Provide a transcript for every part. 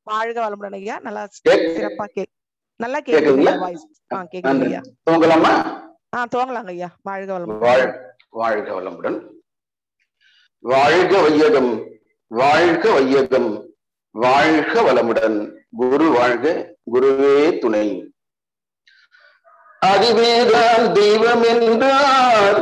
வாழ்க வளமுடன் ஐயா நல்லா கேக்- சிறப்பா கே நல்லா கேக்குதுங்களா? கேக்குது வாய்ஸ் ஆ கேக்குது நன்றி ஐயா தூங்கலாமா ஆ துவங்கலாங்க ஐயா வாழ்க வளமுடன் வாழ் வாழ்க வளமுடன் வாழ்க வையகம் வாழ்க வையகம் வாழ்க வளமுடன் குரு வாழ்க குருவே துணை அறிவேதான் தெய்வம் என்றார்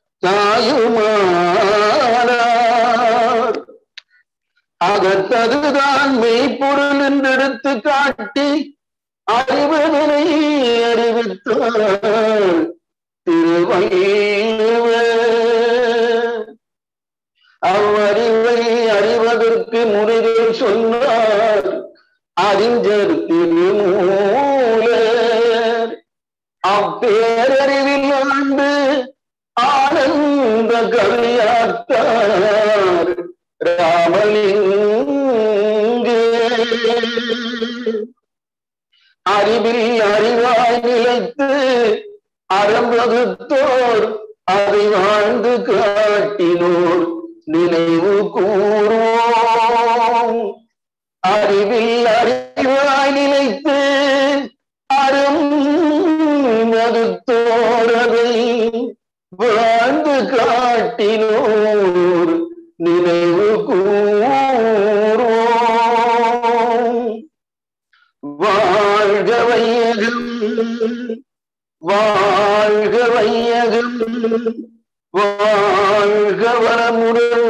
தாயுமானார் அகத்ததுதான் மெய்ப்பொருள் என்றெடுத்து காட்டி அறிவதனை அறிவித்தார் திருவள்ளுவர் அவ்வறிவை அறிவதற்கு முறைகள் சொன்னார் அறிஞர் திருமூலர் அப்பேரறிவில் ஆண்டு ஆனந்த கவியாத்தார் ராமலிங்க அறிவில் அறிவாய் நிலைத்து அறம்பகுத்தோர் அதை வாழ்ந்து காட்டினோர் நினைவு கூறுவோம் அறிவில் அறிவாய் நிலைத்து அறம் மதுத்தோர் அதை வாழ்ந்து காட்டினோர் நினைவு கூறுவோம் வாழ்க வையகம் வாழ்க வையகம் வாழ்க வளமுடன்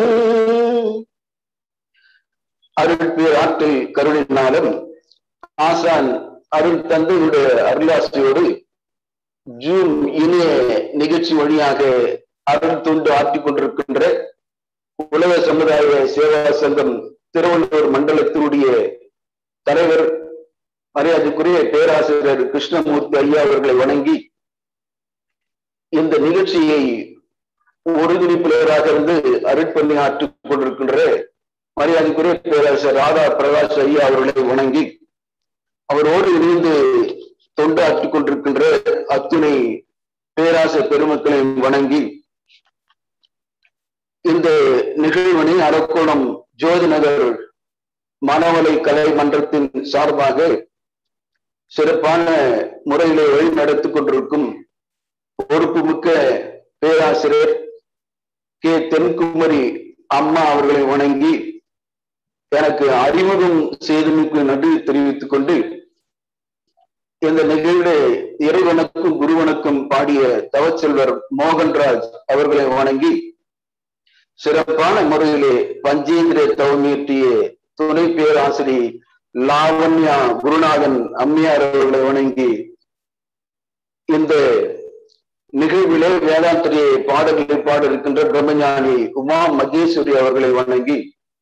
அருள் பேராற்றல் கருணினாலும் ஆசான் அருள் தந்தையுடைய அருளாசியோடு ஜூன் இணைய நிகழ்ச்சி வழியாக அருள் தொண்டு ஆற்றிக் கொண்டிருக்கின்ற உலக சமுதாய சேவா சங்கம் திருவள்ளூர் மண்டலத்தினுடைய தலைவர் மரியாதைக்குரிய பேராசிரியர் கிருஷ்ணமூர்த்தி ஐயா அவர்களை வணங்கி இந்த நிகழ்ச்சியை ஒருங்கிணைப்பாளராக இருந்து அருட்பணி ஆற்றிக் கொண்டிருக்கின்ற மரியாதைக்குரிய பேராசிரியர் ராதா பிரகாஷ் ஐயா அவர்களை வணங்கி அவரோடு இணைந்து தொண்டாற்றிக் கொண்டிருக்கின்ற அத்துணை பேராசிரியர் பெருமக்களையும் வணங்கி இந்த நிகழ்வினை அரக்கோணம் ஜோதிநகர் மனவளை கலை மன்றத்தின் சார்பாக சிறப்பான முறையிலே வழி நடத்திக் கொண்டிருக்கும் பொறுப்புமிக்க பேராசிரியர் கே தென்குமரி அம்மா அவர்களை வணங்கி எனக்கு அறிமுகம் செய்தமைக்கு நன்றி தெரிவித்துக் கொண்டு இந்த நிகழ்வு இறைவனுக்கும் குருவனுக்கும் பாடிய தவச்செல்வர் மோகன்ராஜ் அவர்களை வணங்கி சிறப்பான முறையிலே பஞ்சேந்திர தவமியற்றிய துணை பேராசிரி லாவண்யா குருநாதன் அம்மையார் அவர்களை வணங்கி இந்த நிகழ்விலே வேதாந்திரியை பாடல்களை பாட இருக்கின்ற பிரம்மஞானி உமா மகேஸ்வரி அவர்களை வணங்கி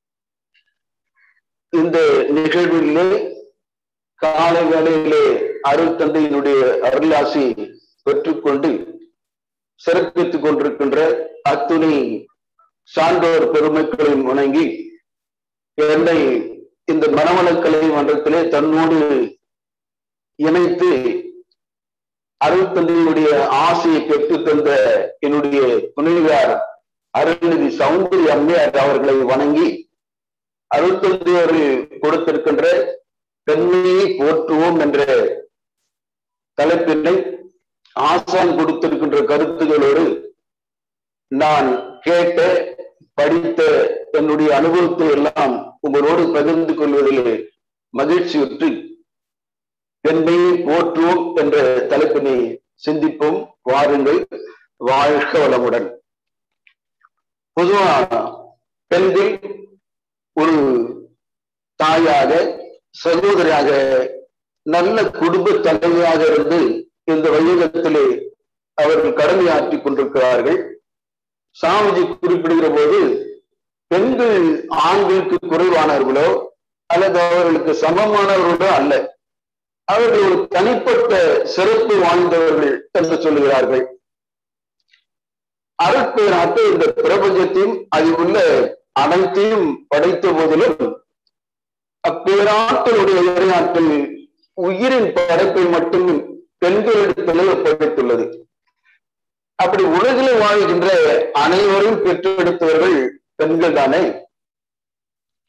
இந்த நிகழ்விலே காலை வேளையிலே அருள் தந்தையினுடைய அருளாசி பெற்றுக்கொண்டு சிறப்பித்துக் கொண்டிருக்கின்ற அத்துணை சான்றோர் பெருமக்களையும் வணங்கி என்னை இந்த மனவளக்கலை மன்றத்திலே தன்னோடு இணைத்து அருள் தந்தையுடைய ஆசையை பெற்று தந்த என்னுடைய துணைவியார் அருள்நிதி சௌந்தரி அம்மையார் அவர்களை வணங்கி அருள் தந்தையர்கள் கொடுத்திருக்கின்ற பெண்மையை போற்றுவோம் என்ற தலைப்பினை ஆசான் கொடுத்திருக்கின்ற கருத்துகளோடு நான் கேட்ட படித்த என்னுடைய அனுபவத்தை எல்லாம் உங்களோடு பகிர்ந்து கொள்வதில் மகிழ்ச்சியுற்று பெண்மையை போற்றுவோம் என்ற தலைப்பினை சிந்திப்போம் வாருங்கள் வாழ்க வளமுடன் பொதுவா பெண்கள் ஒரு தாயாக சகோதரியாக நல்ல குடும்ப தலைவியாக இருந்து இந்த வையகத்திலே அவர்கள் கடமையாற்றிக் கொண்டிருக்கிறார்கள் சாமிஜி குறிப்பிடுகிற போது பெண்கள் ஆண்களுக்கு குறைவானவர்களோ அல்லது அவர்களுக்கு சமமானவர்களோ அல்ல அவர்கள் ஒரு தனிப்பட்ட சிறப்பு வாய்ந்தவர்கள் என்று சொல்லுகிறார்கள் அருட்பேராட்டு இந்த பிரபஞ்சத்தையும் அதில் உள்ள அனைத்தையும் படைத்த போதிலும் அப்பேராற்றலுடைய இறையாற்றல் உயிரின் படைப்பை மட்டும் பெண்களிடத்திலே படைத்துள்ளது அப்படி உலகில் வாழ்கின்ற அனைவரும் பெற்றெடுத்தவர்கள் பெண்கள் தானே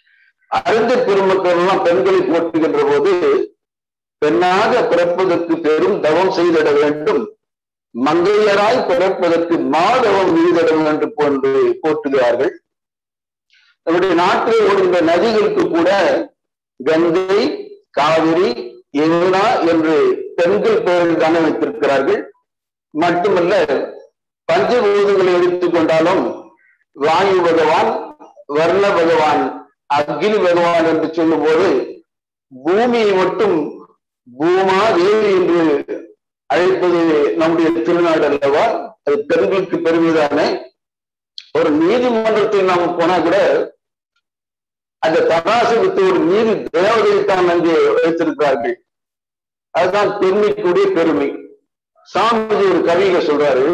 அறிந்த பெருமக்கள் எல்லாம் பெண்களை போற்றுகின்ற போது பெண்ணாக பிறப்பதற்கு பெரும் தவம் செய்திட வேண்டும் மங்கையராய் பிறப்பதற்கு மாதவம் மீதிட வேண்டும் போன்று போற்றுகிறார்கள் நம்முடைய நாட்டில் ஓடுகின்ற நதிகளுக்கு கூட கங்கை காவிரி யமுனா என்று பெண்கள் பெயரில் தானே வைத்திருக்கிறார்கள் மட்டுமல்ல பஞ்சபூதங்களை எடுத்துக்கொண்டாலும் வாயு பகவான் வர்ண பகவான் அக்னி பகவான் என்று சொல்லும் போது பூமியை மட்டும் பூமா தேவி என்று அழைப்பது நம்முடைய திருநாடு அல்லவா அது பெண்களுக்கு பெருமைதானே ஒரு நீதிமன்றத்தில் நாம் போனா கூட அந்த தராசு வித்து ஒரு நீதி தேவதையை தான் அங்கே வைத்திருக்கிறார்கள் அதுதான் பெண்மைக்குடைய பெருமை சாமிஜி ஒரு கவிதை சொல்றாரு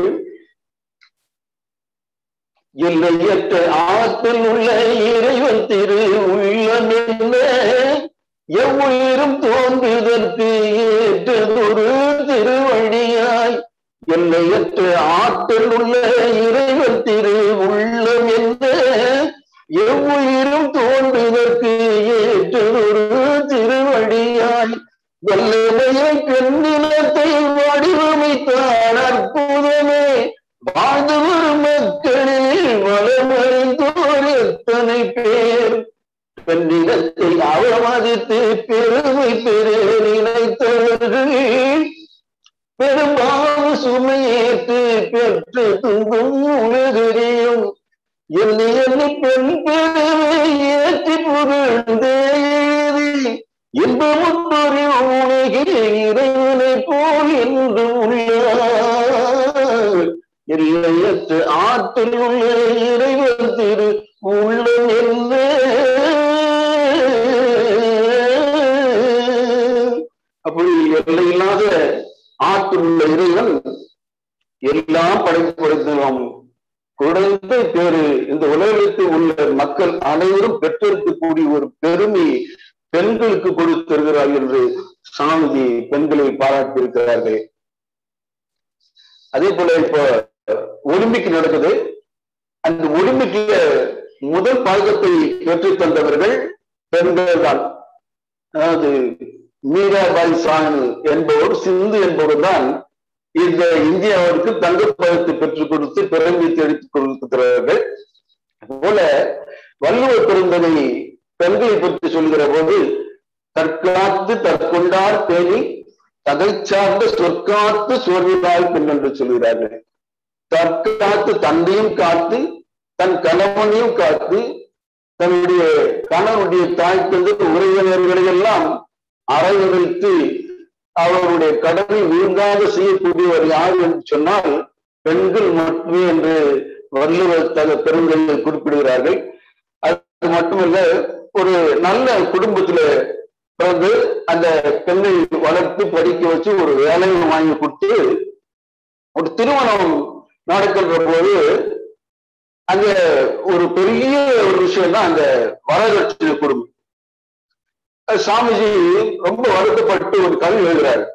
எல்லையற்ற ஆற்றில் உள்ள இறைவன் திரு உள்ளம் என்ன எவ்வுயிரும் தோன்றுவதற்கு ஏற்றதொரு திருவழியாய் எல்லையற்ற ஆற்றில் உள்ள இறைவன் திரு உள்ளம் என்ன எவ்வுயிரும் தோன்றுவதற்கு ஏற்றதொரு திருவழியாய் வல்லமையை பெண்ணினத்தை வடிவமைத்தான் அற்புதமே வாழ்ந்து வரும் மக்களில் வளமறிந்தோர் எத்தனை பேர் பெண்ணிடத்தை அவமதித்து பெருமை பெற நினைத்தவர்கள் பெரும்பாலும் சுமையேற்று பெற்று துன்பும் உலகறியும் எண்ணி எண்ணி பெண் பெருமை ஏற்றி புகழ்ந்தேதி இன்பமும் உலகில் இறைவனை போல் என்று உள்ளார் எல்லையற்ற ஆற்றில் உள்ள இறைவன் திரு உள்ளம் என்ன அப்படி எல்லையில்லாத ஆற்றில் உள்ள இறைவன் எல்லாம் படைத்து படைத்தோம் குழந்தை பேரு இந்த உலகத்தில் உள்ள மக்கள் அனைவரும் பெற்றிருக்கக்கூடிய ஒரு பெருமை பெண்களுக்கு கொடுத்திருக்கிறார் என்று சாமிஜி பெண்களை பாராட்டியிருக்கிறார்கள் அதே போல இப்போ ஒலிம்பிக் நடக்குது அந்த ஒலிம்பிக்ல முதல் பதக்கத்தை பெற்று தந்தவர்கள் பெண்கள் தான் அதாவது மீராபாய் சானு என்பவர் சிந்து என்பவர் தான் இந்த இந்தியாவிற்கு தங்கப்பதக்கத்தை பெற்றுக் கொடுத்து பெருமை எடுத்துக் கொடுக்கிறார்கள் போல வள்ளுவர் பெருந்தனை பெண்களை பற்றி சொல்கிற போது தற்காத்து தற்கொண்டார் பேணி தகை சார்ந்த சொற்காத்து சோர்வினாய் பெண் என்று சொல்கிறார்கள் தற்காத்து தந்தையும் காத்து தன் கணவனையும் காத்து தன்னுடைய கணவனுடைய தாய் தந்து உறவினர்களை எல்லாம் அறையவைத்து அவருடைய கடனை நீங்காத செய்யக்கூடியவர் யார் என்று சொன்னால் பெண்கள் மட்டுமே என்று வள்ளுவர் தக பெருங்கல்கள் குறிப்பிடுகிறார்கள் அது மட்டுமல்ல ஒரு நல்ல குடும்பத்துல பிறந்து அந்த பெண்ணை வளர்த்து படிக்க வச்சு ஒரு வேலையை வாங்கி கொடுத்து ஒரு திருமணம் நடக்கின்ற போது அங்க ஒரு பெரிய ஒரு விஷயம் தான் அந்த வரதட்சணை குடும்பம் சாமிஜி ரொம்ப வருத்தப்பட்டு ஒரு கல்வி எழுதுறாரு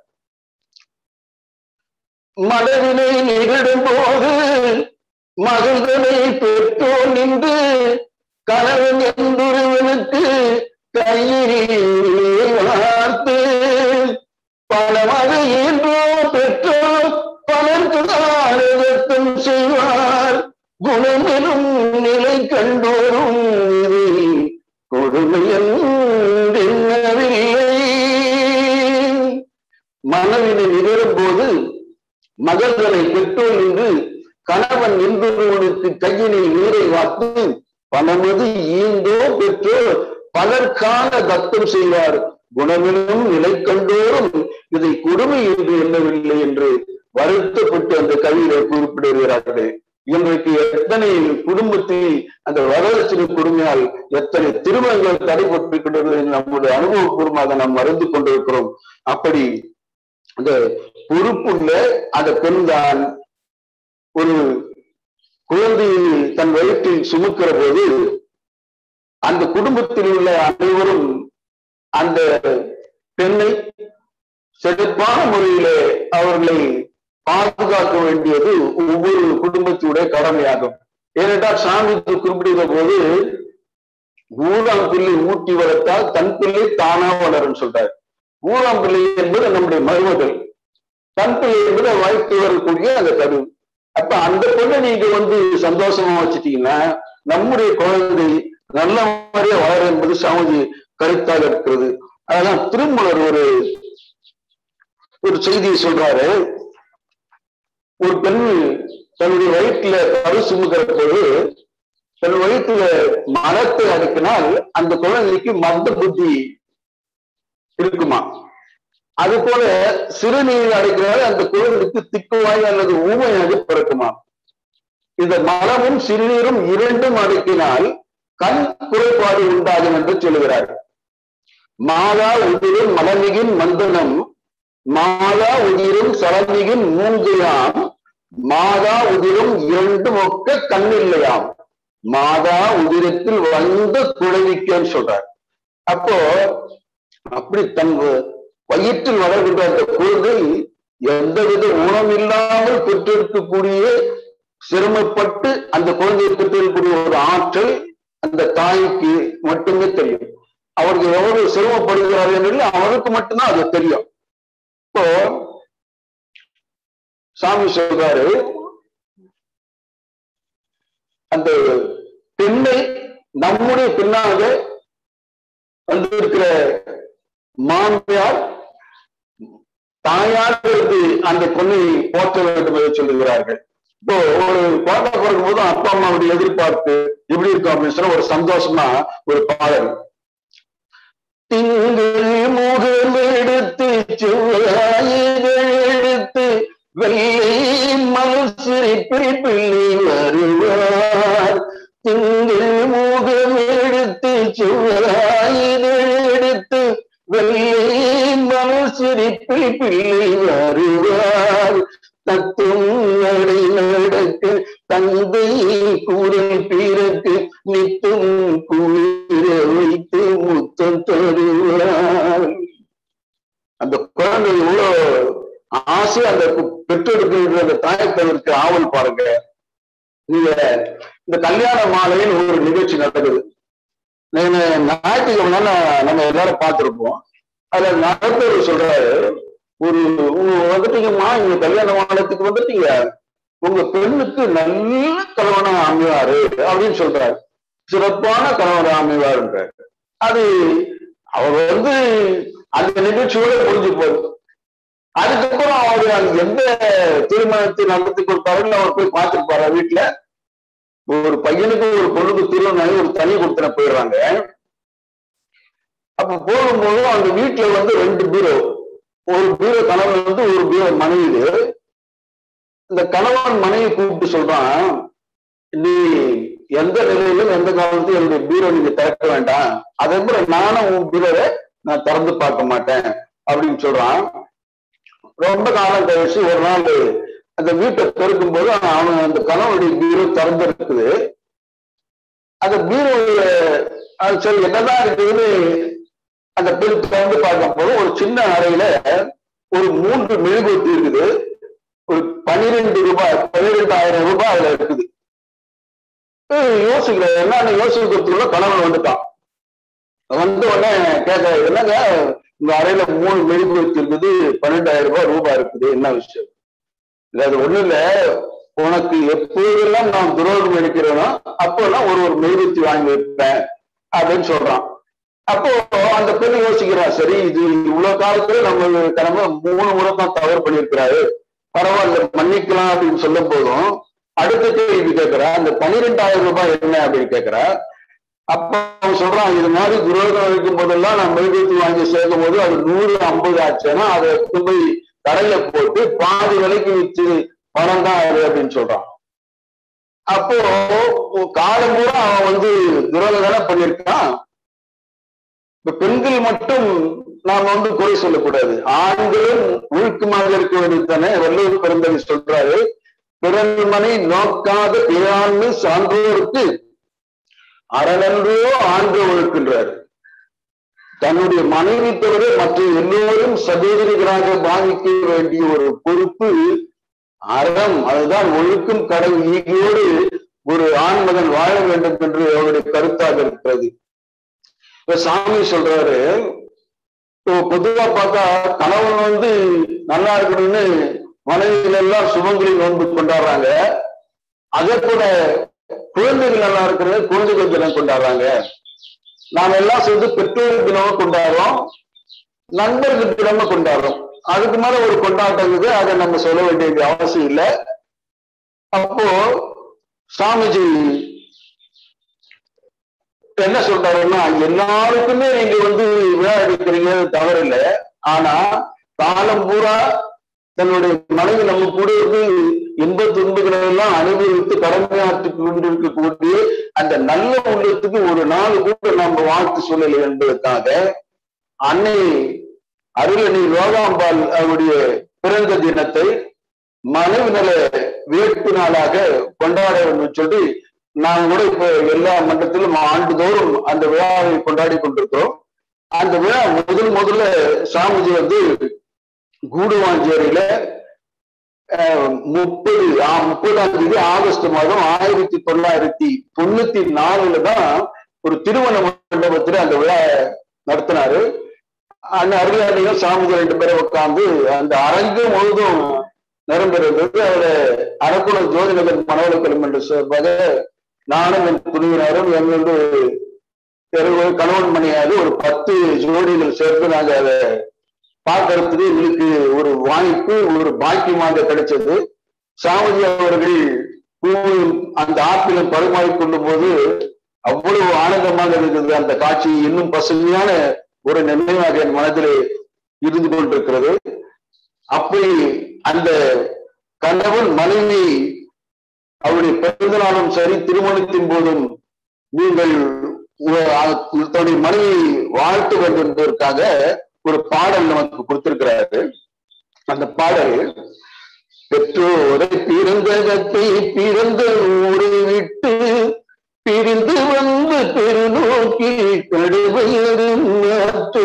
மனதினை நிகழும் போது மகள்களை பெற்றோர் நின்று கணவன் என்றொருவனுக்கு கையிலே வார்த்து பணமாக ஈன்றோ பெற்றோர் பலருக்கு ஆரோக்கியம் செய்வார் குணமெனும் நிலை கண்டோரும் இது கொடுமையன் மனவினை நிகழும் போது மகள்களை பெற்றோர் என்று கணவன் என்பவனுக்கு கையினில் நீரை வார்த்து பணமது ஈந்தோ பெற்றோர் பலர்கான தத்தம் செய்வார் குணமெனும் நிலை கண்டோரும் இதை கொடுமை என்று எண்ணவில்லை என்று வருத்தப்பட்டு அந்த கவியில குறிப்பிடுகிறார்கள் இன்றைக்கு எத்தனை குடும்பத்தில் அந்த வரதட்சணை கொடுமையால் எத்தனை திருமணங்கள் தடைபட்டிருக்கிறது நம்முடைய அனுபவபூர்வமாக நாம் மறந்து கொண்டிருக்கிறோம் அப்படி அந்த பொறுப்புள்ள அந்த பெண் தான் ஒரு குழந்தையை தன் வயிற்றில் சுமக்கிற போது அந்த குடும்பத்தில் உள்ள அனைவரும் அந்த பெண்ணை சிறப்பான முறையிலே அவர்களை பாதுகாக்க வேண்டியது ஒவ்வொரு குடும்பத்துடைய கடமையாகும் ஏனென்றால் சாமி குறிப்பிடுகிற போது ஊராம் பிள்ளை ஊட்டி வளர்த்தால் தன் பிள்ளை தானா வளரும் சொல்றாரு ஊராம் பிள்ளை என்பது நம்முடைய மருமகள் தன் பிள்ளை என்பது வாழ்க்கை வரக்கூடிய அந்த கரு அப்ப அந்த பொண்ணை நீங்க வந்து சந்தோஷமா வச்சுட்டீங்கன்னா நம்முடைய குழந்தை நல்ல மாதிரியா வளர என்பது சாமி கருத்தாக இருக்கிறது அதெல்லாம் திருமலர் ஒரு ஒரு செய்தியை சொல்றாரு ஒரு பெண் தன்னுடைய வயிற்றுல கரு சுமக்கிற போது தன் வயிற்றுல மரத்தை அடுக்கினால் அந்த குழந்தைக்கு மந்த புத்தி இருக்குமா அது போல சிறுநீர் அடைக்கிறால் அந்த குழந்தைக்கு திக்குவாய் அல்லது ஊமையாக பிறக்குமா இந்த மலமும் சிறுநீரும் இரண்டும் அடக்கினால் கண் குறைபாடு உண்டாகும் என்று சொல்லுகிறார் மாதா உதிரும் மலமிகின் மந்தனம் மாதா உதிரும் சலமிகின் மூங்கையாம் மாதா உதிரும் இரண்டு மொக்க கண்ணில்லையாம் மாதா உதிரத்தில் வந்த குழவிக்கன்னு சொல்றார் அப்போ அப்படி தன் வயிற்றில் வளர்கின்ற அந்த குழந்தை எந்தவித உணவில்லாமல் பெற்றிருக்கக்கூடிய சிரமப்பட்டு அந்த குழந்தையை பெற்றிருக்கக்கூடிய ஒரு ஆற்றல் அந்த தாய்க்கு மட்டுமே தெரியும் அவருக்கு எவ்வளவு சிரமப்படுகிறார் என்று அவருக்கு மட்டும்தான் அது தெரியும் இப்போ சாமி சொல்றாரு அந்த பெண்ணை நம்முடைய பெண்ணாக வந்திருக்கிற மாமியார் தாயாக இருந்து அந்த பொண்ணை போற்ற வேண்டும் என்று சொல்லுகிறார்கள் இப்போ ஒரு குழந்தை பிறக்கும் போது அப்பா அம்மாவுடைய எதிர்பார்ப்பு எப்படி இருக்கும் அப்படின்னு சொன்னா ஒரு சந்தோஷமா ஒரு பாடல் திங்கள் முகம் எடுத்து செவ்வாயிகள் எடுத்து வெள்ளை மலர் சிரிப்பில் பிள்ளை வருவார் திங்கள் முகம் எடுத்து செவ்வாயிகள் எடுத்து வெள்ளை மலர் சிரிப்பில் பிள்ளை வருவார் தத்தும் நடை நடக்க தந்தை கூறல் பிறக்கு நித்தும் குளிர வைத்து முத்தம் தருவார் அந்த குழந்தை எவ்வளவு ஆசை அந்த பெற்றெடுக்கின்ற அந்த தாயத்தவருக்கு ஆவல் பாருங்க நீங்க இந்த கல்யாண மாலையில் ஒரு நிகழ்ச்சி நடக்குது நீங்க ஞாயிற்றுக்கிழமை நம்ம எல்லாரும் பார்த்திருப்போம் அதுல நடந்தவர் சொல்றாரு ஒரு உங்க வந்துட்டீங்கம்மா இங்க கல்யாண மாநிலத்துக்கு வந்துட்டீங்க உங்க பெண்ணுக்கு நல்ல கணவனா அமைவாரு அப்படின்னு சொல்றாரு சிறப்பான கணவனா அமைவாருன்றாரு அது அவர் வந்து அந்த நிகழ்ச்சியோட முடிஞ்சு போகுது அதுக்கப்புறம் அவர் அது எந்த திருமணத்தை நடத்தி கொடுத்தாருன்னு அவர் போய் பார்த்துருப்பாரு வீட்டுல ஒரு பையனுக்கு ஒரு பொண்ணுக்கு திருமணம் ஒரு தனி கொடுத்தன போயிடுறாங்க அப்ப போகும்போது அந்த வீட்டுல வந்து ரெண்டு பீரோ ஒரு பீரோ கணவன் வந்து ஒரு பீரோ மனைவி இந்த கணவன் மனைவி கூப்பிட்டு சொல்றான் நீ எந்த நிலையிலும் எந்த காலத்தையும் என்னுடைய பீரோ நீங்க திறக்க வேண்டாம் அதே போல நானும் உன் பீரோவை நான் திறந்து பார்க்க மாட்டேன் அப்படின்னு சொல்றான் ரொம்ப காலம் கழிச்சு ஒரு நாள் அந்த வீட்டை திறக்கும் போது அவன் அந்த கணவனுடைய பீரோ திறந்து இருக்குது அந்த பீரோல அது சரி என்னதான் இருக்குதுன்னு அந்த பெண் திறந்து பார்க்கும் போது ஒரு சின்ன அறையில ஒரு மூன்று மெழுகுவத்தி இருக்குது ஒரு பன்னிரெண்டு ரூபாய் பன்னிரெண்டாயிரம் ரூபாய் அதுல இருக்குது யோசிக்கிறேன் என்னன்னு யோசிக்கிறதுக்குள்ள கணவன் வந்துட்டான் வந்த உடனே கேட்க என்னங்க இந்த அறையில மூணு மெழுகுவத்தி இருக்குது பன்னெண்டாயிரம் ரூபாய் ரூபாய் இருக்குது என்ன விஷயம் இல்ல அது ஒண்ணு இல்ல உனக்கு எப்போதெல்லாம் நான் துரோகம் எடுக்கிறேனோ அப்போல்லாம் ஒரு ஒரு மெழுகுவத்தி வாங்கி வைப்பேன் அப்படின்னு சொல்றான் அப்போ அந்த பெண் யோசிக்கிறான் சரி இது இவ்வளவு காலத்துல நம்ம கடமை மூணு முறை தான் தவறு பண்ணியிருக்கிறாரு பரவாயில்ல மன்னிக்கலாம் அப்படின்னு சொல்லும் போதும் அடுத்த கேள்வி கேட்கிறா அந்த பன்னிரெண்டாயிரம் ரூபாய் என்ன அப்படின்னு கேட்கிறா அப்ப அவன் சொல்றான் இது மாதிரி துரோகம் வைக்கும் போதெல்லாம் நான் மெழுகுவத்தி வாங்கி சேர்க்கும் போது அது நூறு ஐம்பது ஆச்சுன்னா அதை எடுத்து போய் கடையில போட்டு பாதி விலைக்கு விற்று பணம் தான் அது அப்படின்னு சொல்றான் அப்போ காலம் கூட அவன் வந்து துரோகம் தானே பண்ணியிருக்கான் இப்ப பெண்கள் மட்டும் நாம் வந்து குறை சொல்லக்கூடாது ஆண்களும் ஒழுக்கமாக இருக்க வேண்டியது தானே வள்ளுவர் பிறந்தவை சொல்றாரு பிறன்மனை நோக்காத பிறாண்மை சான்றோருக்கு அறநன்றோ ஆண்டு ஒழுக்கின்றார் தன்னுடைய மனைவி தவிர மற்ற எல்லோரும் சகோதரிகளாக பாதிக்க வேண்டிய ஒரு பொறுப்பு அறம் அதுதான் ஒழுக்கும் கடவுள் ஈகியோடு ஒரு ஆண்மகன் வாழ வேண்டும் என்று அவருடைய கருத்தாக இருக்கிறது இப்ப சாமி சொல்றாரு இப்போ பொதுவா பார்த்தா கணவன் வந்து நல்லா இருக்கணும்னு மனைவிகள் எல்லாம் சுமங்கலி நோன்பு கொண்டாடுறாங்க அதே போல குழந்தைகள் நல்லா இருக்கிறது குழந்தைகள் தினம் கொண்டாடுறாங்க நாம எல்லாம் சேர்ந்து பெற்றோர் தினமும் கொண்டாடுறோம் நண்பர்கள் தினமும் கொண்டாடுறோம் அதுக்கு மேல ஒரு கொண்டாட்டம் இருக்குது அதை நம்ம சொல்ல வேண்டியது அவசியம் இல்லை அப்போ சாமிஜி என்ன சொல்றாருன்னா எல்லாருக்குமே நீங்க வந்து விழா எடுக்கிறீங்க தவறு இல்லை ஆனா காலம் பூரா தன்னுடைய மனைவி நம்ம கூட இருந்து இன்ப துன்பங்களை எல்லாம் அனுபவித்து கடமையாற்றி கொண்டிருக்கக்கூடிய அந்த நல்ல உள்ளத்துக்கு ஒரு நாள் கூட நம்ம வாழ்த்து சொல்லலை என்பதற்காக அன்னை அருளணி ரோகாம்பாள் அவருடைய பிறந்த தினத்தை மனைவி நல வேட்பு நாளாக கொண்டாட வேண்டும் சொல்லி நாம் கூட இப்ப எல்லா மன்றத்திலும் ஆண்டுதோறும் அந்த விழாவை கொண்டாடி கொண்டிருக்கிறோம் அந்த விழா முதல் முதல்ல சாமிஜி வந்து கூடுவாஞ்சேரியில முப்பது முப்பதாம் தேதி ஆகஸ்ட் மாதம் ஆயிரத்தி தொள்ளாயிரத்தி தொண்ணூத்தி நாலுல தான் ஒரு திருமண மண்டபத்துல அந்த விழா நடத்தினாரு அந்த அருளாளியும் சாமிஜி ரெண்டு பேரும் உட்கார்ந்து அந்த அரங்கு முழுதும் நிரம்பிருந்தது அவர அரக்குணம் ஜோதிநகர் மனவளக்கலம் என்று சொல்வத நானும் என் துணிவினரும் எங்களோடு கணவன் மணியாது ஒரு பத்து ஜோடிகள் சேர்த்து நாங்க அதை பார்க்கறதுக்கு எங்களுக்கு ஒரு வாய்ப்பு ஒரு பாக்கியமாக கிடைச்சது சாமிஜி அவர்கள் பூவும் அந்த ஆப்பிளும் பரிமாறி கொள்ளும் போது அவ்வளவு ஆனந்தமாக இருந்தது அந்த காட்சி இன்னும் பசுமையான ஒரு நினைவாக என் மனதிலே இருந்து கொண்டிருக்கிறது அப்படி அந்த கணவன் மனைவி அவருடைய பிறந்த நாளும் சரி திருமணத்தின் போதும் நீங்கள் தன்னுடைய மனைவி வாழ்த்து வேண்டும் என்பதற்காக ஒரு பாடல் நமக்கு கொடுத்திருக்கிறாரு அந்த பாடல் பெற்றோரை பிறந்தகத்தை பிறந்த ஊரை விட்டு பிரிந்து வந்து பெருநோக்கில் கடுமையரும் நாட்டு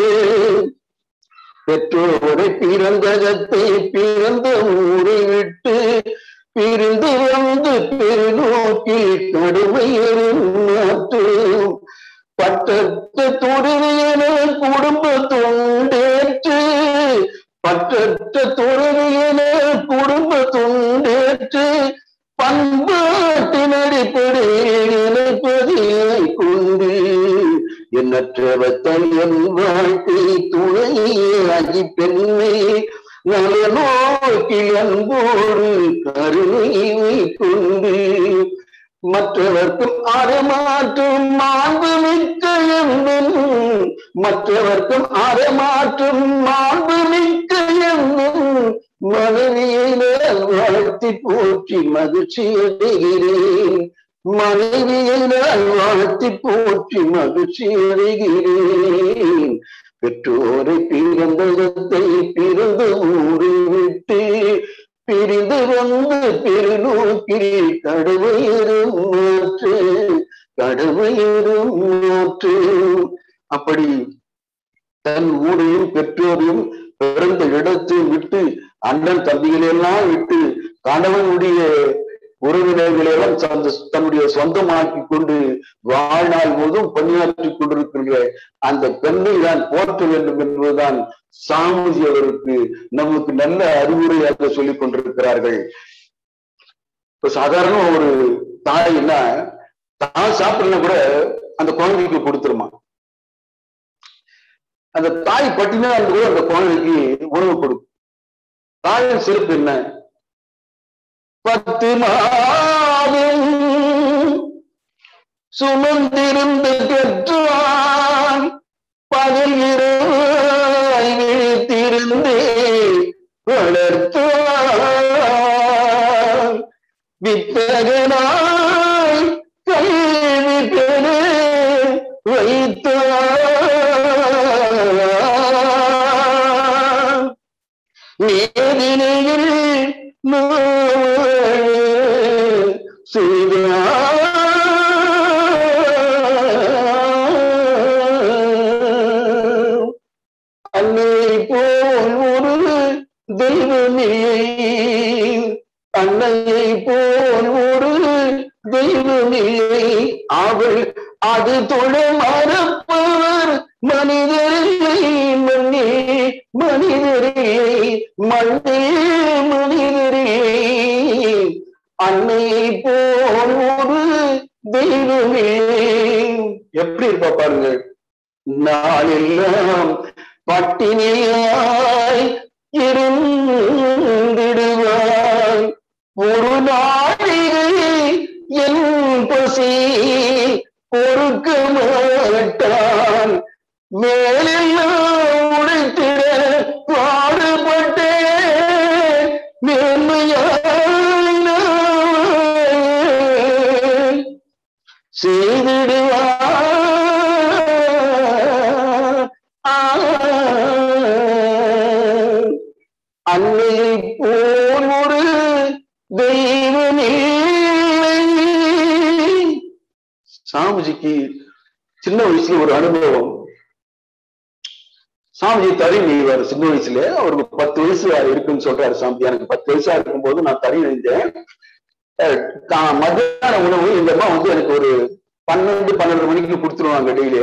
பெற்றோரை பிறந்தகத்தை பிறந்த ஊரை விட்டு பிரிந்து வந்து பெருநோக்கில் கடுமையரும் நாட்டு பட்டத்த துறவியன குடும்ப தொண்டேற்று பட்டற்ற துறவியன குடும்ப தொண்டேற்று பண்பாட்டின் அடிப்படையில் இணைப்பதிலை கொண்டு எண்ணற்றவத்தல் என் வாழ்க்கை துணையாகி பெண்ணை நலநோக்கில் அன்போடு கருணை கொண்டு மற்றவர்க்கும் அறமாற்றும் மாண்பு மிக்க எண்ணம் மற்றவர்க்கும் அறமாற்றும் மாண்பு மிக்க எண்ணம் மனைவியை நான் வாழ்த்தி போற்றி மகிழ்ச்சி அடைகிறேன் மனைவியை நான் வாழ்த்தி போற்றி மகிழ்ச்சி அடைகிறேன் பெற்றோரை பிறந்ததை பிறந்த ஊரை விட்டு பிரிந்து வந்து பெருநோக்கில் கடமையரும் மாற்று கடமையரும் மாற்று அப்படி தன் ஊரையும் பெற்றோரையும் பிறந்த இடத்தை விட்டு அண்ணன் தம்பிகளெல்லாம் விட்டு கணவனுடைய உறவினர்களெல்லாம் தன்னுடைய சொந்தமாக்கி கொண்டு வாழ்நாள் போதும் பணியாற்றி கொண்டிருக்கிற அந்த பெண்ணை தான் போற்ற வேண்டும் என்பதுதான் சாமிஜி அவருக்கு நமக்கு நல்ல அறிவுரையாக சொல்லிக் கொண்டிருக்கிறார்கள் இப்ப சாதாரண ஒரு தாய்னா தான் சாப்பிடலாம் கூட அந்த குழந்தைக்கு கொடுத்துருமா அந்த தாய் பட்டினா கூட அந்த குழந்தைக்கு உணவு கொடுக்கும் தாயின் சிறப்பு என்ன பத்து மாதம் சுமந்திருந்து பெற்றான் பகல் இரவாய் விழித்திருந்தே வளர்த்தான் வித்தகனாய் கல்வி பெற வைத்தான் நேரினையில் அன்னை போல் ஒரு தெய்வமில்லை அன்னையை போல் ஒரு தெய்வமில்லை அவள் அது தொழ மறப்பவர் மனிதரில்லை மண்ணே மனிதரில்லை மண்ணே மனிதரில்லை அன்னையை போல் ஒரு தெய்வமே எப்படி இருப்பா பாருங்க நாளெல்லாம் பட்டினியாய் இருந்திடுவாய் ஒரு நாளிகை என் பசி பொறுக்க மாட்டான் மேலெல்லாம் உடைத்திட பாடுபட்டேன் மேன்மையாய் நான் செய்திடுவார் அன்னையை போல் ஒரு தெய்வமே சாமிஜிக்கு சின்ன வயசுல ஒரு அனுபவம் சாமிஜி தறி நெய்வார் சின்ன வயசுல அவருக்கு பத்து வயசு இருக்குன்னு சொல்றாரு சாமிஜி எனக்கு பத்து வயசா இருக்கும்போது நான் தறி நெய்ஞ்சேன் அஹ் கா- மத்தியான உணவு எங்க அம்மா வந்து எனக்கு ஒரு பன்னெண்டு பன்னெண்டு மணிக்கு கொடுத்துருவாங்க டெய்லி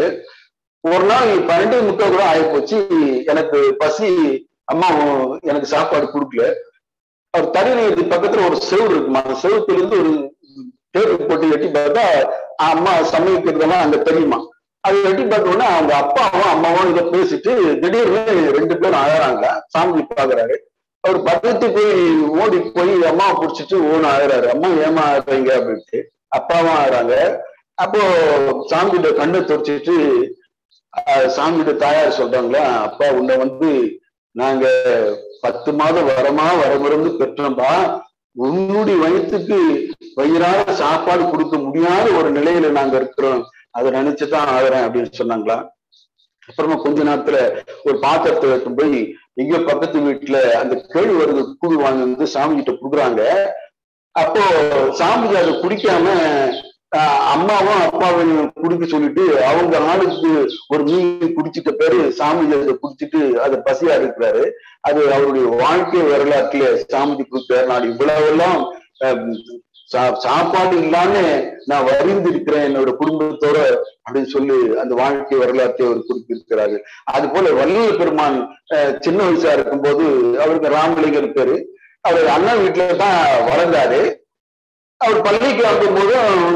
ஒரு நாள் பன்னெண்டு முக்கால் கூட ஆயிப்போச்சு எனக்கு பசி அம்மா எனக்கு சாப்பாடு கொடுக்கல அவர் தறி நெய்யறது பக்கத்துல ஒரு செவுரு இருக்குமா அந்த செவுத்துல இருந்து ஒரு டேபிள் போட்டு எட்டி பார்த்தா அம்மா சமைக்கிறதெல்லாம் அங்க தெரியுமா அது எட்டி பார்த்த உடனே அவங்க அப்பாவும் அம்மாவும் இதை பேசிட்டு திடீர்னு ரெண்டு பேரும் அழறாங்க சாமி பாக்குறாரு அவர் பக்கத்து போய் ஓடி போய் அம்மாவை புடிச்சிட்டு ஓன ஆகுறாரு அம்மா ஏமா ஆகுறீங்க அப்படின்ட்டு அப்பாவும் ஆகுறாங்க அப்போ சாமிகிட்ட கண்ணை துடைச்சிட்டு அஹ், சாமிகிட்ட தாயார் சொல்றாங்களா அப்பா உன்னை வந்து நாங்க பத்து மாதம் வரமா வரமிருந்து பெற்றோம்பா உன்னுடைய வயிற்றுக்கு வயிறார சாப்பாடு கொடுக்க முடியாத ஒரு நிலையில நாங்க இருக்கிறோம் அதை நினைச்சுதான் ஆகுறேன் அப்படின்னு சொன்னாங்களா அப்புறமா கொஞ்ச நேரத்துல ஒரு பாத்திரத்தை எடுத்து போய் எங்க பக்கத்து வீட்டுல அந்த கேழ்வரகு கூழ் வாங்கி வந்து சாமி கிட்ட குடுக்குறாங்க அப்போ சாமிஜி அதை குடிக்காம ஆஹ், அம்மாவும் அப்பாவையும் குடிக்க சொல்லிட்டு அவங்க ஆளுக்கு ஒரு மீன் குடிச்சிட்ட பேரு சாமிஜி அதை குடிச்சிட்டு அதை பசியா இருக்கிறாரு அது அவருடைய வாழ்க்கை வரலாற்றுல சாமிஜி கொடுத்தாரு நான் இவ்வளவெல்லாம் ஆஹ், சா- சாப்பாடு இல்லாம நான் வரிந்து இருக்கிறேன் என்னோட குடும்பத்தோட அப்படின்னு சொல்லி அந்த வாழ்க்கை வரலாற்றை அவர் குறிப்பிட்டிருக்கிறாரு அது போல வள்ளிய பெருமான் அஹ், சின்ன வயசா இருக்கும்போது அவருக்கு ராமலிங்கர் பேரு அவர் அண்ணன் வீட்டுல தான் வளர்ந்தாரு அவர் பள்ளிக்கு வரும்போது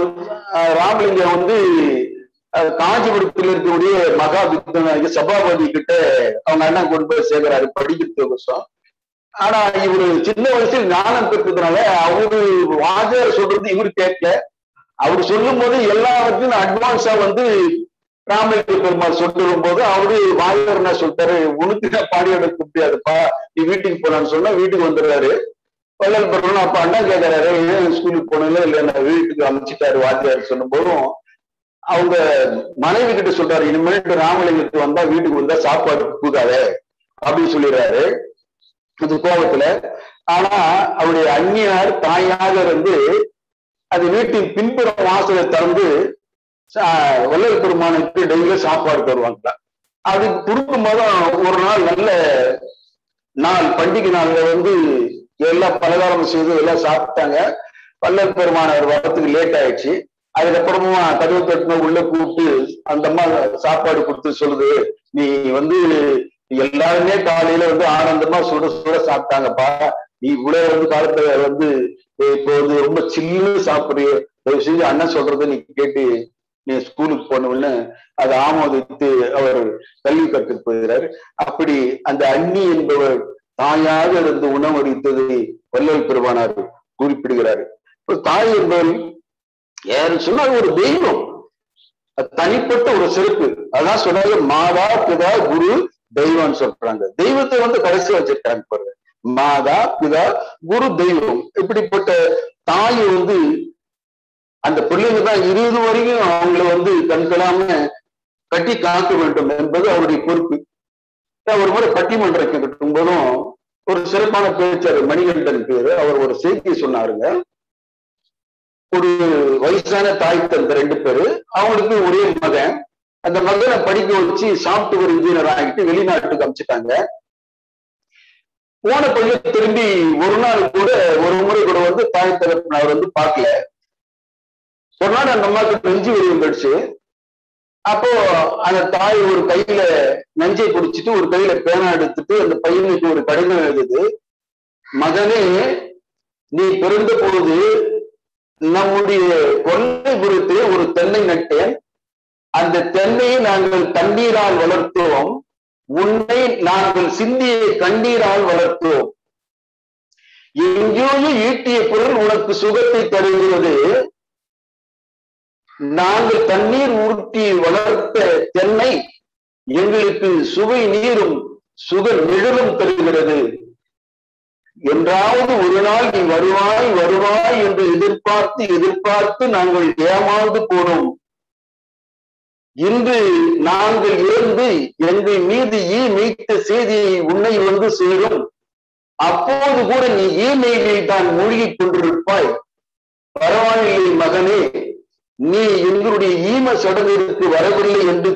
ராமலிங்கம் வந்து அஹ், காஞ்சிபுரத்தில் இருக்கக்கூடிய மகா வித்வான் சபாபதி கிட்ட அவங்க அண்ணன் கொண்டு போய் சேர்க்கிறாரு படிக்கிறது வருஷம் ஆனா இவரு சின்ன வயசுல ஞானம் பெற்றதுனால அவரு வாஜர் சொல்றது இவரு கேட்கல அவர் சொல்லும் போது எல்லாவற்றையும் அட்வான்ஸா வந்து ராமலிங்க பெருமாள் சொல்லும் போது அவரு வாயர் என்ன சொல்லிட்டாரு உனக்கு நான் பாடி எடுக்க முடியாதுப்பா நீ வீட்டுக்கு போனான்னு சொன்னா வீட்டுக்கு வந்துடுறாரு வள்ளல் பெருமாள் அப்ப அண்ணா கேட்கறாரு ஏன் ஸ்கூலுக்கு போனல இல்ல நான் வீட்டுக்கு அமைச்சிட்டாரு வாத்தியார் சொல்லும் போதும் அவங்க மனைவி கிட்ட சொல்றாரு இனிமேட்டு ராமலிங்கத்துக்கு வந்தா வீட்டுக்கு வந்தா சாப்பாடு கூடாத அப்படின்னு சொல்லிடுறாரு அது கோபத்துல ஆனா அவருடைய அந்நியார் தாயாக இருந்து அது வீட்டின் பின்புற வாசலை திறந்து சா- வள்ளல் பெருமானுக்கு டெய்லியும் சாப்பாடு தருவாங்க அது கொடுக்கும் போதும் ஒரு நாள் நல்ல நாள் பண்டிகை நாள்ல வந்து எல்லாம் பலகாரம் செய்து எல்லாம் சாப்பிட்டாங்க வள்ளல் பெருமான் அவர் வரத்துக்கு லேட் ஆயிடுச்சு அதுக்கப்புறமா கதவு தட்டின உள்ள கூப்பிட்டு அந்த அம்மா சாப்பாடு கொடுத்து சொல்லுது நீ வந்து எல்லாருமே காலையில வந்து ஆனந்தமா சுட சுட சாப்பிட்டாங்கப்பா நீ இவ்வளவு வந்து காலத்துல வந்து இப்போ வந்து ரொம்ப சில்லுன்னு சாப்பிடுறிய தயவு செஞ்சு அண்ணன் சொல்றதை நீ கேட்டு நீ ஸ்கூலுக்கு போன உடனே அதை ஆமோதித்து அவர் கல்வி கற்றுக் போகிறார் அப்படி அந்த அண்ணி என்பவர் தாயாக இருந்து உணவளித்ததை வள்ளல் பெருமானார் குறிப்பிடுகிறார் இப்ப தாய் என்பவள் யாரு சொன்னால் ஒரு தெய்வம் அது தனிப்பட்ட ஒரு சிறப்பு அதான் சொன்னாங்க மாதா பிதா குரு தெய்வம்னு சொல்றாங்க தெய்வத்தை வந்து கடைசி வச்சிருக்காங்க பாருங்க மாதா பிதா குரு தெய்வம் இப்படிப்பட்ட தாய் வந்து அந்த பிள்ளைங்க தான் இருபது வரைக்கும் அவங்கள வந்து கண்களாம கட்டி காக்க வேண்டும் என்பது அவருடைய பொறுப்பு நான் ஒரு முறை பட்டிமன்றம் கட்டும் போதும் ஒரு சிறப்பான பேச்சார் மணிகண்டன் பேரு அவர் ஒரு செய்தியை சொன்னாருங்க ஒரு வயசான தாய் தந்த ரெண்டு பேரு அவங்களுக்கு ஒரே மகன் அந்த மகனை படிக்க வச்சு சாப்ட்வேர் இன்ஜினியர் ஆகிட்டு வெளிநாட்டுக்கு அனுப்பிச்சிட்டாங்க போன பையன் திரும்பி ஒரு நாள் கூட ஒரு முறை கூட வந்து தாய் தகப்பன் அவர் வந்து பார்க்கல ஒரு நாள் அந்த அம்மாவுக்கு நெஞ்சு வெளியே போயிடுச்சு அப்போ அந்த தாய் ஒரு கையில நஞ்சை குடிச்சிட்டு ஒரு கையில பேனா எடுத்துட்டு அந்த பையனுக்கு ஒரு கடிதம் எழுதுது மகனே நீ பிறந்த பொழுது நம்முடைய கொல்லைபுரத்திலே ஒரு தென்னை நட்டேன் அந்த தென்னையை நாங்கள் தண்ணீரால் வளர்த்தோம் உன்னை நாங்கள் சிந்திய கண்ணீரால் வளர்த்தோம் எங்கேயோ ஈட்டிய பொருள் உனக்கு சுகத்தை தருகிறது நாங்கள் தண்ணீர் ஊற்றி வளர்த்த தென்னை எங்களுக்கு சுவை நீரும் சுக நிழலும் தருகிறது என்றாவது ஒரு நாள் நீ வருவாய் வருவாய் என்று எதிர்பார்த்து எதிர்பார்த்து நாங்கள் ஏமாந்து போனோம் இன்று நாங்கள் இருந்து எங்கள் மீது ஈ மீட்ட செய்தியை உன்னை வந்து சேரும் அப்போது கூட நீ ஈமெயிலில் தான் மூழ்கிக் கொண்டிருப்பாய் பரவாயில்லை மகனே நீ எங்களுடைய ஈம சடங்கிற்கு வரவில்லை என்று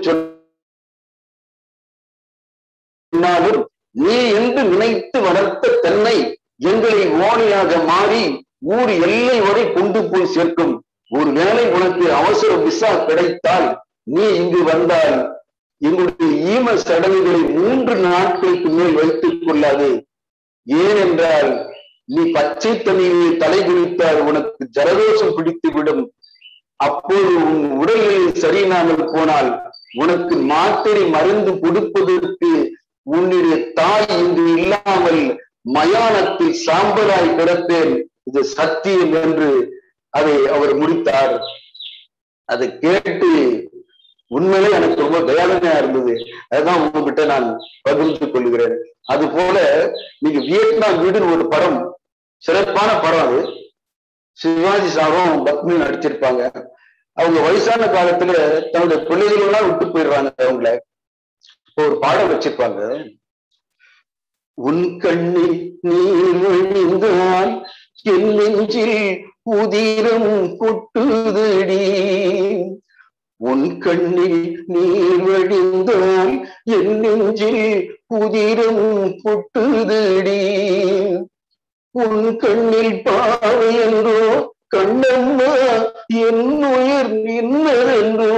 சொன்னாலும் நீ என்று நினைத்து வளர்த்த தென்னை எங்களை ஓணையாக மாறி ஊர் எல்லை வரை கொண்டு போய் சேர்க்கும் ஒருவேளை உனக்கு அவசர விசா கிடைத்தால் நீ இங்கு வந்தால் எங்களுடைய ஈம சடங்குகளை மூன்று நாட்களுக்கு மேல் வைத்துக் கொள்ளாது ஏனென்றால் நீ பச்சை தண்ணியில் தலை குளித்தால் உனக்கு ஜலதோஷம் பிடித்து விடும் அப்போது உன் உடல்நிலை சரியில்லாமல் போனால் உனக்கு மாத்திரை மருந்து கொடுப்பதற்கு உன்னுடைய தாய் இங்கு இல்லாமல் மயானத்தில் சாம்பலாய் கிடப்பேன் இது சத்தியம் என்று அதை அவர் முடித்தார் அதை கேட்டு உண்மையிலே எனக்கு ரொம்ப வேதனையா இருந்தது அதுதான் உங்ககிட்ட நான் பகிர்ந்து கொள்கிறேன் அது போல நீங்க வியட்நாம் வீடுன்னு ஒரு படம் சிறப்பான படம் அது சிவாஜி சாரும் பத்மி நடிச்சிருப்பாங்க அவங்க வயசான காலத்துல தன்னுடைய பிள்ளைகள் எல்லாம் விட்டு போயிடுறாங்க அவங்கள இப்போ ஒரு பாடம் வச்சிருப்பாங்க உன் கண்ணில் நீர் வழிந்தால் என் நெஞ்சில் உதிரம் கொட்டுதடி உன் கண்ணில் நீர் வழிந்தால் என் நெஞ்சில் உதிரம் கொட்டுதடி உன் கண்ணில் பாவை என்றோ கண்ணம்மா என் உயிர் நின்னதென்றோ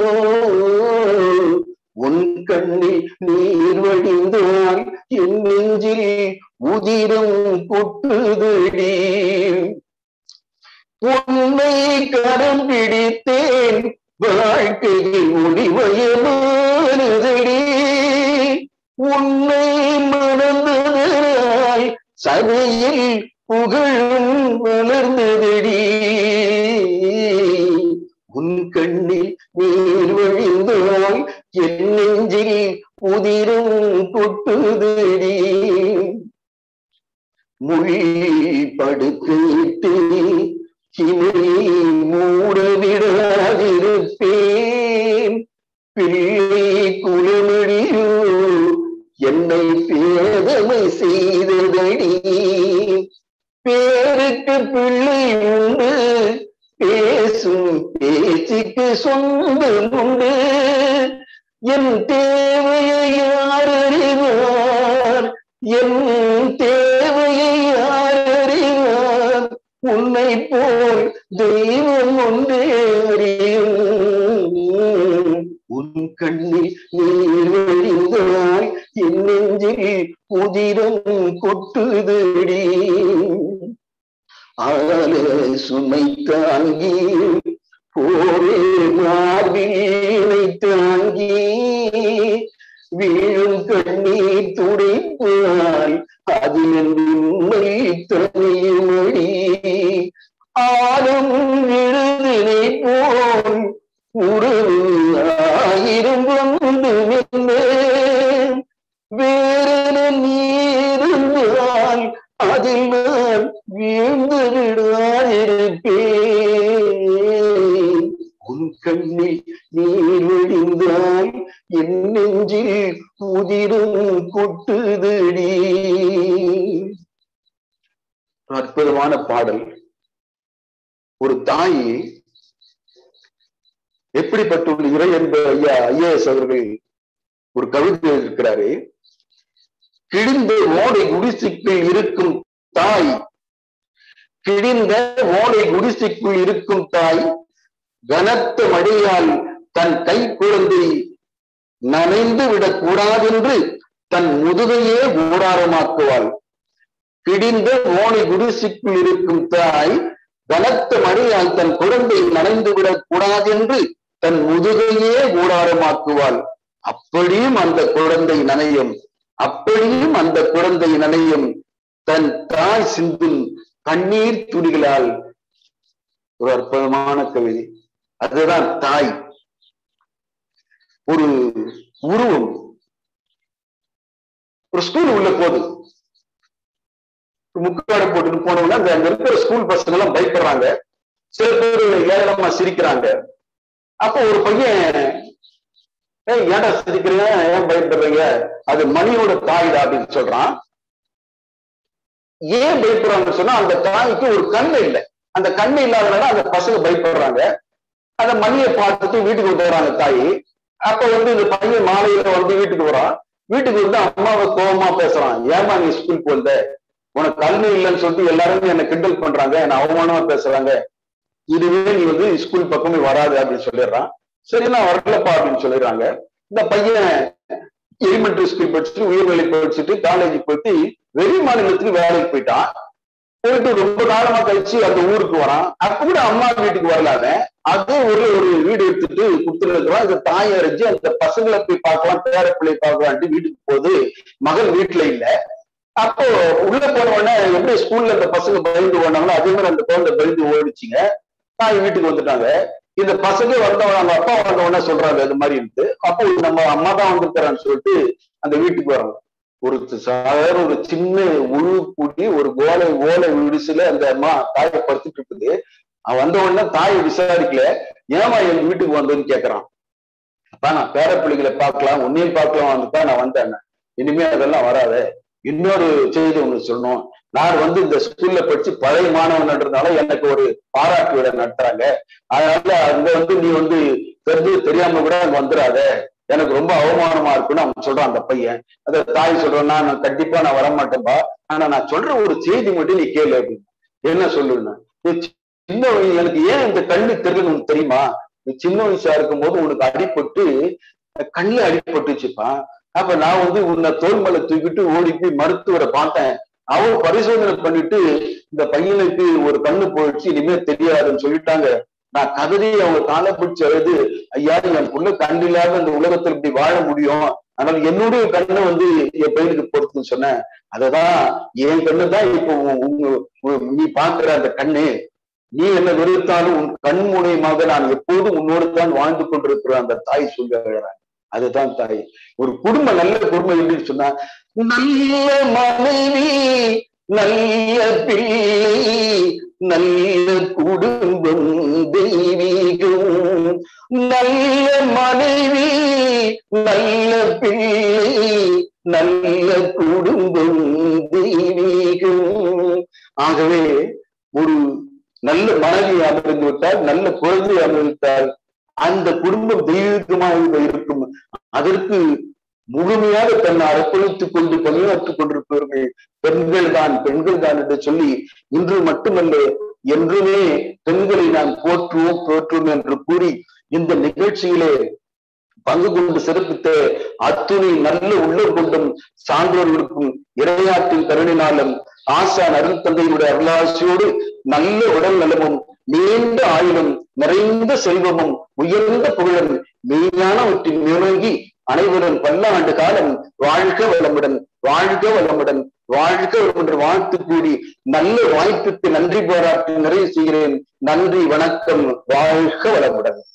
உன் கண்ணில் நீர் வடிந்தால் என் நெஞ்சில் உதிரம் கொட்டுதடி உன்னை கரம் பிடித்தேன் வாழ்க்கையில் முடிவயமானதடி உன்னை மணந்ததனாய் சபையில் புகழும் வளர்ந்ததடி உன் கண்ணில் நீர் வழிந்தால் என் நெஞ்சில் உதிரும் கொட்டுதடி மொழி படுக்கையிட்டு இமையை மூட விடாதிருப்பேன் பிள்ளை குளமடியோ என்னை பேதமை செய்ததடி பேருக்கு பிள்ளை உண்டு பேசும் பேச்சுக்கு சொந்தம் உண்டு என் தேவையை யார் அறிவார் என் தேவையை யார் அறிவார் உன்னை போல் தெய்வம் ஒன்றே அறியும் உன் கண்ணில் நீர் வழிந்தால் என் நெஞ்சில் உதிரம் கொட்டுதடி ஆல சுமை தாங்கி போரே மார்பினை தாங்கி வீழும் கண்ணீர் துடைப்பால் அதில் உண்மை தனியுமடி ஆளும் விழுதினை போல் உறவு ஆயிரம் வந்து நின்றேன் வேறென நீருந்தால் அதில் நான் வீழ்ந்து விடாதிருப்பேன் உன் கண்ணில் நீர் விழிந்தால் என் நெஞ்சில் உதிரும் கொட்டுதடி அற்புதமான பாடல் ஒரு தாய் எப்படிப்பட்டுள்ள இறை என்ப ஐயா ஐஏஎஸ் அவர்கள் ஒரு கவிதை இருக்கிறாரு கிழிந்த ஓடை குடிசைக்குள் இருக்கும் தாய் கிழிந்த ஓடை குடிசைக்குள் இருக்கும் தாய் கனத்த மழையால் தன் கை குழந்தை நனைந்து விடக்கூடாதென்று தன் முதுகையே ஊடாரமாக்குவாள் கிடிந்த ஓலை குடிசைக்குள் இருக்கும் தாய் பலத்த மழையால் தன் குழந்தை நனைந்து விடக் கூடாதென்று தன் முதுகையே ஊடாரமாக்குவாள் அப்படியும் அந்த குழந்தை நனையும் அப்படியும் அந்த குழந்தை நனையும் தன் தாய் சிந்தும் கண்ணீர் துளிகளால் ஒரு அற்புதமான கவிதை அதுதான் தாய் ஒரு உருவம் ஒரு ஸ்கூல் உள்ள போகுது முக்காடு போட்டுட்டு போனோம்னா அந்த அங்க இருக்கிற ஸ்கூல் பசங்க எல்லாம் பயப்படுறாங்க சில பேர் ஏளனமா சிரிக்கிறாங்க அப்போ ஒரு பையன் ஏய் ஏன்டா சிரிக்கிறீங்க ஏன் பயப்படுறீங்க அது மணியோட தாய்டா அப்படின்னு சொல்றான் ஏன் பயப்படுறாங்கன்னு சொன்னா அந்த தாய்க்கு ஒரு கண்ணு இல்லை அந்த கண்ணு இல்லாதனால அந்த பசங்க பயப்படுறாங்க அந்த மணியை பார்த்துட்டு வீட்டுக்கு வந்துடுறாங்க தாய் அப்ப வந்து இந்த பையன் மாலையில வந்து வீட்டுக்கு வரான் வீட்டுக்கு வந்து அம்மாவை கோபமா பேசுறான் ஏமா நீ ஸ்கூலுக்கு வந்த உனக்கு கல்வி இல்லைன்னு சொல்லிட்டு எல்லாருமே என்ன கிண்டல் பண்றாங்க என்ன அவமானமா பேசுறாங்க இதுவே நீ வந்து ஸ்கூல் பக்கமே வராது அப்படின்னு சொல்லிடுறான் சரி நான் வரலப்பா அப்படின்னு சொல்லிடுறாங்க இந்த பையன் எலிமெண்டரி ஸ்கூல் படிச்சுட்டு உயர்நிலை படிச்சுட்டு காலேஜ் போயிட்டு வெளி மாநிலத்துக்கு வேலைக்கு போயிட்டான் போயிட்டு ரொம்ப காலமா கழிச்சு அந்த ஊருக்கு வரான் அப்ப கூட அம்மா வீட்டுக்கு வரலாத அதே ஒரு ஒரு வீடு எடுத்துட்டு கொடுத்துருக்கிறான் இந்த தாய் அரைஞ்சு அந்த பசங்களை போய் பார்க்கலாம் பேர பிள்ளை பார்க்கலான்ட்டு வீட்டுக்கு போகுது மகன் வீட்டுல இல்ல அப்போ உள்ள போன உடனே எப்படி ஸ்கூல்ல அந்த பசங்க பயந்து ஓடினாங்களோ அதே மாதிரி அந்த குழந்தை பயந்து ஓடிச்சுங்க தாய் வீட்டுக்கு வந்துட்டாங்க இந்த பசங்க வந்தவங்க அவங்க அப்பா வந்த உடனே சொல்றாங்க இது மாதிரி இருக்கு அப்போ நம்ம அம்மா தான் வந்திருக்கிறான்னு சொல்லிட்டு அந்த வீட்டுக்கு வராங்க ஒரு சாதாரண ஒரு சின்ன உழு கூட்டி ஒரு ஓலை ஓலை விடிசுல அந்த அம்மா தாயை படுத்துட்டு இருக்குது அவன் வந்த உடனே தாயை விசாரிக்கல ஏமா எங்க வீட்டுக்கு வந்தோன்னு கேக்குறான் அப்பா நான் பேர பிள்ளைகளை பார்க்கலாம் உன்னையும் பார்க்கலாம் வந்துதான் நான் வந்தேன் இனிமே அதெல்லாம் வராது இன்னொரு செய்தி உங்களுக்கு சொல்லணும் நான் வந்து இந்த ஸ்கூல்ல படிச்சு பழைய மாணவன்றதுனால எனக்கு ஒரு பாராட்டு விழா நடத்துறாங்க அதனால அங்க வந்து நீ வந்து தெரிஞ்சு தெரியாம கூட அங்க வந்துடாத எனக்கு ரொம்ப அவமானமா இருக்குன்னு அவன் சொல்றான் அந்த பையன் அந்த தாய் சொல்றான் நான் கண்டிப்பா நான் வரமாட்டேன்பா ஆனா நான் சொல்ற ஒரு செய்தி மட்டும் நீ கேளு அப்படின்னு என்ன சொல்லுன்னு சின்ன வயசு எனக்கு ஏன் இந்த கண்ணு தெரியல உனக்கு தெரியுமா நீ சின்ன வயசா இருக்கும் போது உனக்கு அடிபட்டு கண்ணுல அடிபட்டுச்சுப்பா அப்ப நான் வந்து உன்னை தோல் மேல தூக்கிட்டு ஓடி போய் மருத்துவரை பார்த்தேன் அவன் பரிசோதனை பண்ணிட்டு இந்த பையனுக்கு ஒரு கண்ணு போயிடுச்சு இனிமே தெரியாதுன்னு சொல்லிட்டாங்க நான் கதறி அவங்க காலை பிடிச்சி அழுது ஐயா என் புள்ள கண் இல்லாத இந்த உலகத்துல இப்படி வாழ முடியும் அதனால என்னுடைய கண்ணை வந்து என் பையனுக்கு பொறுத்துன்னு சொன்னேன் அததான் என் கண்ணு தான் இப்போ உங்க நீ பாக்குற அந்த கண்ணு நீ என்ன வெறுத்தாலும் உன் கண் மூலியமாக நான் எப்போதும் உன்னோடு தான் வாழ்ந்து கொண்டிருக்கிற அந்த தாய் சொல்லுகிறான் அதுதான் தாய் ஒரு குடும்பம் நல்ல குடும்பம் எப்படின்னு சொன்னா நல்ல மனைவி நல்ல பிள்ளை நல்ல குடும்பம் தெய்வீகம் நல்ல மனைவி நல்ல பிள்ளை நல்ல குடும்பம் தெய்வீகம் ஆகவே ஒரு நல்ல மனைவி அமர்ந்து விட்டால் நல்ல குழந்தை அமர்ந்தால் அந்த குடும்பம் தெய்வீகமாக இருக்கும் அதற்கு முழுமையாக தன்னை அர்ப்பணித்துக் கொண்டு பணியாற்றிக் கொண்டிருப்பவர்கள் பெண்கள் தான் பெண்கள் தான் என்று சொல்லி இன்று மட்டுமல்ல என்றுமே பெண்களை நாம் போற்றுவோம் போற்றுவோம் என்று கூறி இந்த நிகழ்ச்சியிலே பங்கு கொண்டு சிறப்பித்த அத்துணை நல்ல உள்ளம் கொண்டும் சான்றோர்களுக்கும் இரையாற்றின் கருணினாலும் ஆசான் அருள் தந்தையுடைய அருளாசியோடு நல்ல உடல் நலமும் நீண்ட ஆயுளும் நிறைந்த செல்வமும் உயர்ந்த புகழும் மெய்ஞானவற்றின் மேலோங்கி அனைவரும் பல்லாண்டு காலம் வாழ்க வளமுடன் வாழ்க வளமுடன் வாழ்க வளம் என்று வாழ்த்து கூடி நல்ல வாய்ப்புக்கு நன்றி பாராட்டி நிறைவு செய்கிறேன் நன்றி வணக்கம் வாழ்க வளமுடன்